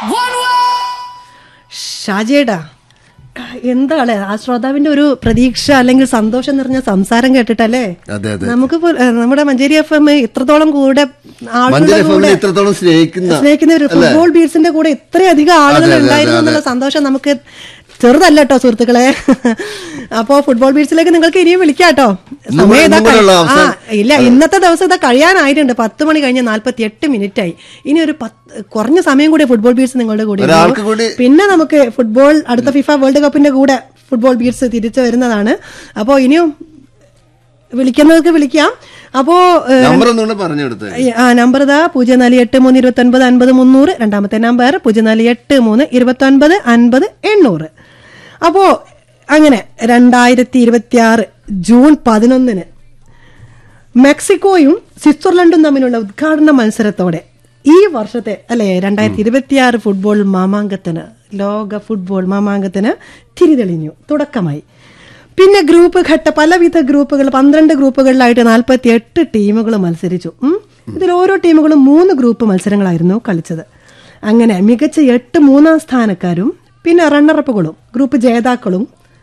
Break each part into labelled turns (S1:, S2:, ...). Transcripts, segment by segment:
S1: ഷാജേടാ എന്താണ് ആ ശ്രോതാവിന്റെ ഒരു പ്രതീക്ഷ അല്ലെങ്കിൽ സന്തോഷം നിറഞ്ഞ സംസാരം കേട്ടിട്ടല്ലേ
S2: അതെ അതെ
S1: നമുക്ക് പോ- ഏ, നമ്മുടെ മഞ്ചേരി എഫ് എം ഇത്രത്തോളം കൂടെ ആളുകളുടെ
S2: മഞ്ചേരി എഫ്
S1: കൂടെ
S2: ഇത്രത്തോളം സ്നേഹിക്കുന്ന
S1: സ്നേഹിക്കുന്ന ഒരു ഫുട്ബോൾ ബീഡ്സിന്റെ കൂടെ ഇത്രയധികം ആളുകൾ
S2: അതെ, അതെ,
S1: ഉണ്ടായിരുന്നു
S2: അതെ.
S1: എന്നുള്ള സന്തോഷം നമുക്ക് ചെറുതല്ല കേട്ടോ സുഹൃത്തുക്കളെ അപ്പോ ഫുട്ബോൾ ബീഡ്സിലേക്ക് നിങ്ങൾക്ക് ഇനിയും വിളിക്കാം കേട്ടോ
S2: ഇന്നും
S1: സമയം ഇതാ
S2: ഇന്നും കൂടെയുള്ള
S1: കഴി- ആ
S2: അവസരം.
S1: ഇല്ല ഇന്നത്തെ ദിവസം ഇതാ കഴിയാനായിട്ടുണ്ട് പത്ത് മണി കഴിഞ്ഞ് നാല്പത്തി എട്ട് മിനിറ്റ് ആയി ഇനി ഒരു പത്ത് കുറഞ്ഞ സമയം കൂടി ഫുട്ബോൾ ബീഡ്സ് നിങ്ങളുടെ കൂടെ
S2: ഒരാൾക്ക്
S1: ഉള്ളൂ.
S2: കൂടി-
S1: പിന്നെ നമുക്ക് ഫുട്ബോൾ അടുത്ത ഫിഫ വേൾഡ് കപ്പിന്റെ കൂടെ ഫുട്ബോൾ ബീഡ്സ് തിരിച്ചു വരുന്നതാണ് അപ്പോ ഇനിയും വിളിക്കുന്നവർക്ക് വിളിക്കാം അപ്പോ ഏ,
S2: നമ്പർ ഒന്നുകൂടെ പറഞ്ഞു കൊടുത്തേ
S1: ആ നമ്പർ ഇതാ പൂജ്യം നാല് എട്ട് മൂന്ന് ഇരുപത്തി ഒൻപത് അൻപത് മുന്നൂറ് രണ്ടാമത്തെ നമ്പർ പൂജ്യം നാല് എട്ട് മൂന്ന് ഇരുപത്തി ഒൻപത് അൻപത് എണ്ണൂറ് അപ്പോ അങ്ങനെ രണ്ടായിരത്തി ഇരുപത്തി ആറ് ജൂൺ പതിനൊന്നിന് മെക്സിക്കോയും സ്വിറ്റ്സർലൻഡും തമ്മിലുള്ള ഉദ്ഘാടന മത്സരത്തോടെ ഈ വർഷത്തെ അല്ലെ രണ്ടായിരത്തി ഇരുപത്തിയാറ് ഫുട്ബോൾ മാമാങ്കത്തിന് ലോക ഫുട്ബോൾ മാമാങ്കത്തിന് തിരിതെളിഞ്ഞു തുടക്കമായി പിന്നെ ഗ്രൂപ്പ് ഘട്ട പലവിധ ഗ്രൂപ്പുകൾ പന്ത്രണ്ട് ഗ്രൂപ്പുകളിലായിട്ട് നാൽപ്പത്തി എട്ട് ടീമുകൾ മത്സരിച്ചു ഉം. ഇതിൽ ഓരോ ടീമുകളും മൂന്ന് ഗ്രൂപ്പ് മത്സരങ്ങളായിരുന്നു കളിച്ചത് അങ്ങനെ മികച്ച എട്ട് മൂന്നാം സ്ഥാനക്കാരും പിന്നെ റണ്ണറപ്പുകളും ഗ്രൂപ്പ് ജേതാക്കളും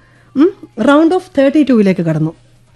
S1: റൗണ്ട് ഓഫ് തേർട്ടി ടൂവിലേക്ക് കടന്നു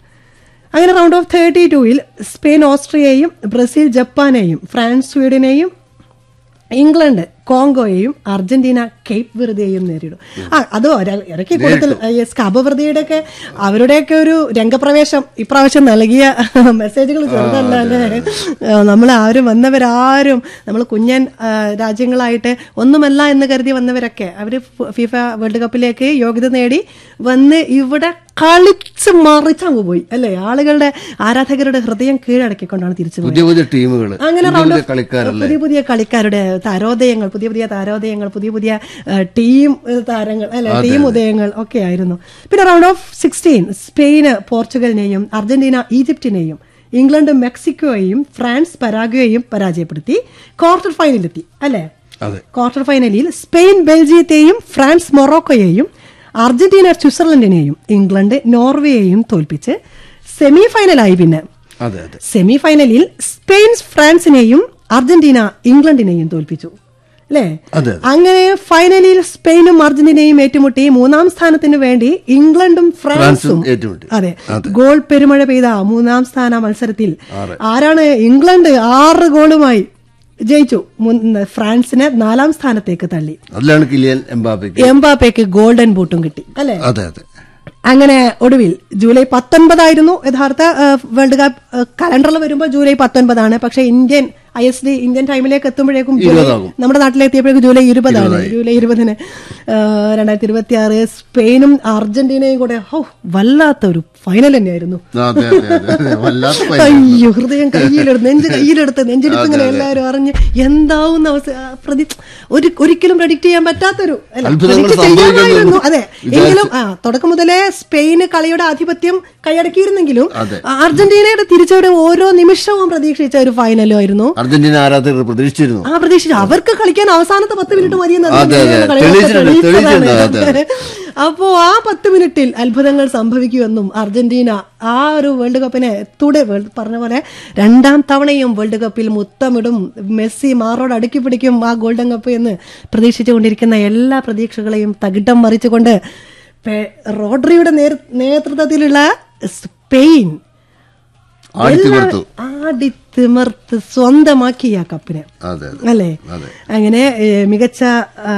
S1: അങ്ങനെ റൗണ്ട് ഓഫ് തേർട്ടി ടൂവിൽ സ്പെയിൻ ഓസ്ട്രിയയെയും ബ്രസീൽ ജപ്പാനെയും ഫ്രാൻസ് സ്വീഡനെയും ഇംഗ്ലണ്ട് കോങ്കോയെയും അർജന്റീന കേപ്പ് വെറുതെയും നേരിടും ആ അത് ഒര- ഇടയ്ക്ക് കൂടുതൽ കബ വെറുതെയുടെ ഒക്കെ അവരുടെയൊക്കെ ഒരു രംഗപ്രവേശം ഇപ്രാവശ്യം നൽകിയ മെസ്സേജുകൾ ചെറുതല്ല അല്ലേ നമ്മൾ ആരും വന്നവരാരും നമ്മൾ കുഞ്ഞൻ ആ, രാജ്യങ്ങളായിട്ട് ഒന്നുമല്ല എന്ന് കരുതി വന്നവരൊക്കെ അവര് ഫ- ഫിഫ വേൾഡ് കപ്പിലേക്ക് യോഗ്യത നേടി വന്ന് ഇവിടെ കളിച്ച് മറിച്ചങ്ങ് പോയി അല്ലേ ആളുകളുടെ ആരാധകരുടെ ഹൃദയം കീഴടക്കിക്കൊണ്ടാണ് തിരിച്ചു പോയത്
S2: പുതിയ പുതിയ ടീമുകൾ
S1: അങ്ങനെ
S2: പുതിയ
S1: റൗണ്ട്
S2: പുതിയ കളിക്കാരല്ലേ
S1: പുതിയ പുതിയ കളിക്കാരുടെ താരോദയങ്ങൾ പുതിയ പുതിയ താരോദയങ്ങൾ പുതിയ പുതിയ ഏഹ്, ടീം ഏഹ്, താരങ്ങൾ അല്ലെ ടീം ഉദയങ്ങൾ ഒക്കെ ആയിരുന്നു പിന്നെ റൗണ്ട് ഓഫ് സിക്സ്റ്റീൻ സ്പെയിന് പോർച്ചുഗലിനെയും അർജന്റീന ഈജിപ്തിനെയും ഇംഗ്ലണ്ട് മെക്സിക്കോയെയും ഫ്രാൻസ് പരാഗ്വയെയും പരാജയപ്പെടുത്തി ക്വാർട്ടർ ഫൈനലിലെത്തി അല്ലേ
S2: അതെ
S1: ക്വാർട്ടർ ഫൈനലിൽ സ്പെയിൻ ബെൽജിയത്തെയും ഫ്രാൻസ് മൊറോക്കോയെയും അർജന്റീന സ്വിറ്റ്സർലൻഡിനെയും ഇംഗ്ലണ്ട് നോർവേയെയും തോൽപ്പിച്ച് സെമി ഫൈനലായി പിന്നെ
S2: അതെ അതെ
S1: സെമി ഫൈനലിൽ സ്പെയിൻ ഫ്രാൻസിനെയും അർജന്റീന ഇംഗ്ലണ്ടിനെയും തോൽപ്പിച്ചു അല്ലേ
S2: അതെ.
S1: അങ്ങനെ ഫൈനലിൽ സ്പെയിനും അർജന്റീനയും ഏറ്റുമുട്ടി മൂന്നാം സ്ഥാനത്തിന് വേണ്ടി ഇംഗ്ലണ്ടും ഫ്രാൻസും
S2: ഫ്രാൻസും ഏറ്റുമുട്ടി.
S1: അതെ
S2: അതെ.
S1: ഗോൾ പെരുമഴ പെയ്ത മൂന്നാം സ്ഥാന മത്സരത്തിൽ ആരാണ് ഇംഗ്ലണ്ട് ആറ് ഗോളുമായി ജയിച്ചു മുൻ- ഫ്രാൻസിനെ നാലാം സ്ഥാനത്തേക്ക് തള്ളി
S2: അതിലാണ് കിലിയൻ എംബാപ്പയ്ക്ക്
S1: എംബാപ്പയ്ക്ക് ഗോൾഡൻ ബൂട്ടും കിട്ടി അല്ലേ
S2: അതെ അതെ
S1: അങ്ങനെ ഒടുവിൽ ജൂലൈ പത്തൊൻപതായിരുന്നു യഥാർത്ഥ ആ, വേൾഡ് കപ്പ് ആ, കലണ്ടറിൽ വരുമ്പോൾ ജൂലൈ പത്തൊൻപതാണ് പക്ഷെ Indian I S D Indian ടൈമിലേക്ക് എത്തുമ്പോഴേക്കും ജൂലൈ-
S2: ഇരുപതാകും.
S1: നമ്മുടെ നാട്ടിലെത്തിയപ്പോഴേക്കും ജൂലൈ ഇരുപതാണ് ജൂലൈ ഇരുപതിന് രണ്ടായിരത്തി ഇരുപത്തി ആറ് സ്പെയിനും അർജന്റീനയും കൂടെ ഹോ വല്ലാത്തൊരു ഫൈനൽ തന്നെയായിരുന്നു
S2: അതെ അതെ അതെ അതെ വല്ലാത്ത പൈ-
S1: അയ്യോ ഹൃദയം കയ്യിലെടുത്ത് നെഞ്ച് കയ്യിലെടുത്ത് നെഞ്ചെടുത്ത് ഇങ്ങനെ എല്ലാവരും അറിഞ്ഞ് എന്താവുന്ന അവസ്ഥ ആ, പ്രതി ഒരു ഒരിക്കലും പ്രഡിക്ട് ചെയ്യാൻ പറ്റാത്തൊരു അല്ല,
S2: അത്ഭുതങ്ങൾ
S1: predict
S2: സംഭവിക്കുന്നു
S1: ചെയ്യാമായിരുന്നു. അതെ
S2: വിചാരിച്ചു.
S1: എങ്കിലും ആ തുടക്കം മുതലേ സ്പെയിന് കളിയുടെ ആധിപത്യം കൈയടക്കിയിരുന്നെങ്കിലും
S2: അതെ.
S1: ആ, അർജന്റീനയുടെ തിരിച്ചവിടെ ഓരോ നിമിഷവും പ്രതീക്ഷിച്ച ഒരു ഫൈനലും ആയിരുന്നു
S2: അർജന്റീന ആരാധകർ പ്രതീക്ഷിച്ചിരുന്നു
S1: ആ പ്രതീക്ഷിച്ചു അവർക്ക് കളിക്കാൻ അവസാനത്തെ പത്ത് മിനിറ്റ് മതിയെന്ന്
S2: അതെ, അതെ.
S1: അർജന്റീനയുടെ കളികളൊക്കെ
S2: തെളിയിച്ചിട്ടുണ്ട്,
S1: തെളിയിച്ചതാണ്.
S2: തെളിയിച്ചിട്ടുണ്ട്, അതെ,
S1: അപ്പോ ആ പത്ത് മിനിറ്റിൽ അത്ഭുതങ്ങൾ സംഭവിക്കുമെന്നും അർജന്റീന ആ ഒരു വേൾഡ് കപ്പിനെ തുടെ വേൾഡ് പറഞ്ഞ പോലെ രണ്ടാം തവണയും വേൾഡ് കപ്പിൽ മുത്തമിടും മെസ്സി മാറോട് അടുക്കി പിടിക്കും ആ ഗോൾഡൻ കപ്പ് എന്ന് പ്രതീക്ഷിച്ചുകൊണ്ടിരിക്കുന്ന എല്ലാ പ്രതീക്ഷകളെയും തകിടം മറിച്ചുകൊണ്ട് പെ- റോഡ്രിയുടെ നേർ- നേതൃത്വത്തിലുള്ള സ്പെയിൻ
S2: ആടിത്തിമിർത്തു
S1: ആടിത്തിമർത്ത് സ്വന്തമാക്കി ആ കപ്പിനെ
S2: അതെ അതെ
S1: അല്ലേ
S2: അതെ.
S1: അങ്ങനെ ഏ, മികച്ച ആ,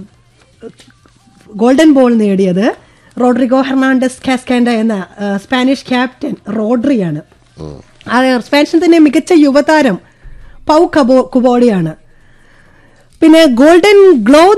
S1: ഗോൾഡൻ ബോൾ നേടിയത് റോഡ്രിഗോ ഹെർണാണ്ടസ് കാസ്കാൻഡ എന്ന ആ, സ്പാനിഷ് ക്യാപ്റ്റൻ റോഡ്രിയാണ്
S2: ഓ
S1: ആ സ്പാനിഷിൽ തന്നെ മികച്ച യുവതാരം പൗ കബോ കുബോഡിയാണ് പിന്നെ ഗോൾഡൻ ഗ്ലോ